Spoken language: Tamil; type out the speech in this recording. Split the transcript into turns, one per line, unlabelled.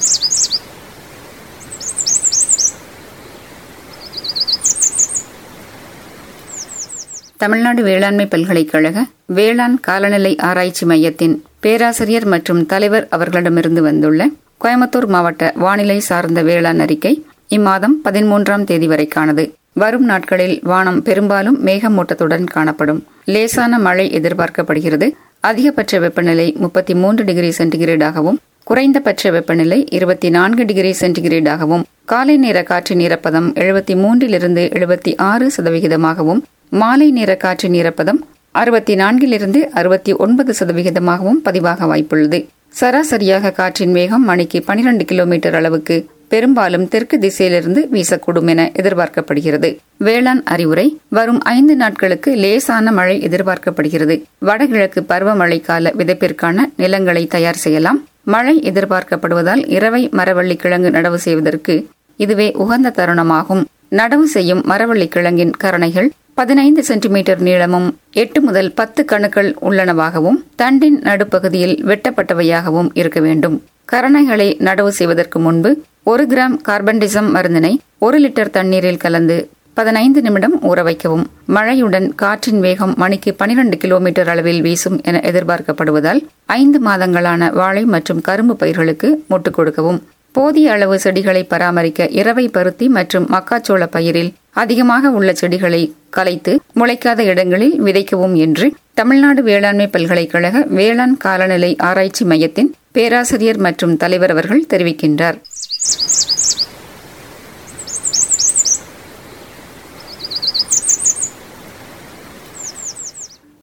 தமிழ்நாடு வேளாண்மை பல்கலைக்கழக வேளாண் காலநிலை ஆராய்ச்சி மையத்தின் பேராசிரியர் மற்றும் தலைவர் அவர்களிடமிருந்து வந்துள்ள கோயம்புத்தூர் மாவட்ட வானிலை சார்ந்த வேளாண் அறிக்கை இம்மாதம் பதிமூன்றாம் தேதி வரைக்கானது வரும் நாட்களில் வானம் பெரும்பாலும் மேகமூட்டத்துடன் காணப்படும் லேசான மழை எதிர்பார்க்கப்படுகிறது அதிகபட்ச வெப்பநிலை முப்பத்தி மூன்று டிகிரி சென்டிகிரேடாகவும் குறைந்தபட்ச வெப்பநிலை இருபத்தி நான்கு டிகிரி சென்டிகிரேடாகவும் காலை நேர காற்றின் ஈரப்பதம் எழுபத்தி மூன்றிலிருந்து எழுபத்தி ஆறு சதவிகிதமாகவும் மாலை நேர காற்றின் ஈரப்பதம் அறுபத்தி நான்கிலிருந்து அறுபத்தி ஒன்பது சதவிகிதமாகவும் பதிவாக வாய்ப்புள்ளது சராசரியாக காற்றின் வேகம் மணிக்கு பனிரெண்டு கிலோமீட்டர் அளவுக்கு பெரும்பாலும் தெற்கு திசையிலிருந்து வீசக்கூடும் என எதிர்பார்க்கப்படுகிறது வேளாண் அறிவுரை வரும் ஐந்து நாட்களுக்கு லேசான மழை எதிர்பார்க்கப்படுகிறது வடகிழக்கு பருவமழை கால விதைப்பிற்கான நிலங்களை தயார் செய்யலாம் மழை எதிர்பார்க்கப்படுவதால் இரவை மரவள்ளி கிழங்கு நடவு செய்வதற்கு இதுவே உகந்த தருணமாகும் நடவு செய்யும் மரவள்ளி கிழங்கின் கரணைகள் பதினைந்து சென்டிமீட்டர் நீளமும் எட்டு முதல் பத்து கணுக்கள் உள்ளனவாகவும் தண்டின் நடுப்பகுதியில் வெட்டப்பட்டவையாகவும் இருக்க வேண்டும் கரணைகளை நடவு செய்வதற்கு முன்பு ஒரு கிராம் கார்பன்டிசம் மருந்தினை ஒரு லிட்டர் தண்ணீரில் கலந்து பதினைந்து நிமிடம் ஊற வைக்கவும் மழையுடன் காற்றின் வேகம் மணிக்கு பனிரெண்டு கிலோமீட்டர் அளவில் வீசும் என எதிர்பார்க்கப்படுவதால் ஐந்து மாதங்களான வாழை மற்றும் கரும்பு பயிர்களுக்கு முட்டுக் கொடுக்கவும் போதிய அளவு செடிகளை பராமரிக்க இரவை பருத்தி மற்றும் மக்காச்சோள பயிரில் அதிகமாக உள்ள செடிகளை கலைத்து முளைக்காத இடங்களில் விதைக்கவும் என்று தமிழ்நாடு வேளாண்மை பல்கலைக்கழக வேளாண் காலநிலை ஆராய்ச்சி மையத்தின் பேராசிரியர் மற்றும் தலைவர் அவர்கள் தெரிவிக்கின்றார்